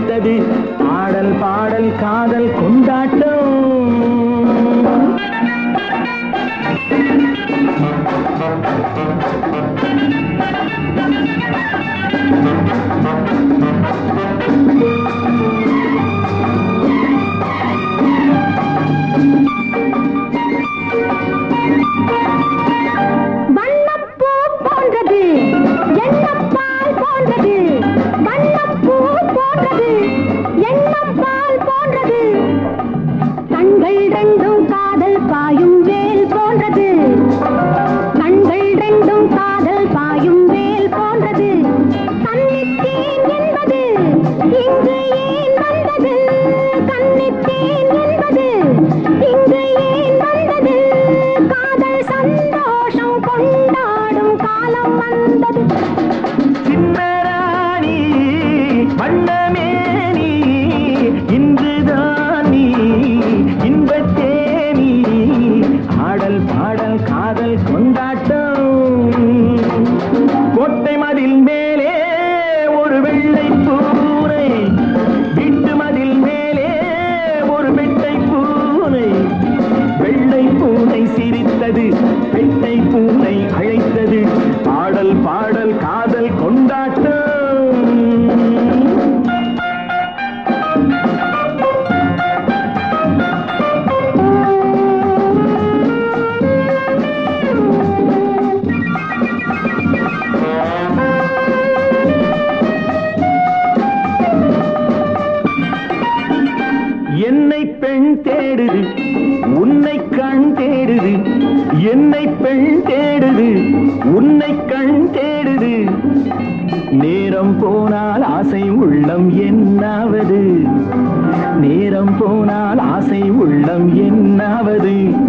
சிரித்தது பாடல் பாடல் காதல் கொண்டாட்டம் வண்ணப்பூ போன்றது எண்ணப்பால் போன்றது வண்ணப்பூ போன்றது எண்ணப்பால் போன்றது கண்கள் ரெண்டும் காதல் பாயும் வேல் போன்றது கண்கள் ரெண்டும் காதல் பாயும் வேல் போன்றது கண்ணித்தேன் என்பது இங்கு ஏன் வந்தது கண்ணித்தேன் என்பது இங்கு ஏன் வந்தது காதல் சந்தோஷம் கொண்டாடும் காலம் வந்தது சின்னராணி வண்ணமேனி இன்றுதான் நீ இன்பத்தேனி ஆடல் பாடல் காதல் கொண்டாட்டம் கோட்டை மதில் மேலே ஒரு வெள்ளை பூனை வீட்டு மதில் மேலே ஒரு வெட்டை பூனை வெள்ளை பூனை சிரித்தது வெட்டை பூனை அழைத்தது பாடல் பாடல் காதல் கொண்டாட்டம் என்னை பெண் தேடுது உன்னை கண் தேடுது என்னை பெண் தேடுது உன்னை கண் தேடுது நேரம் போனால் ஆசை உள்ளம் என்னாவது நேரம் போனால் ஆசை உள்ளம் என்னாவது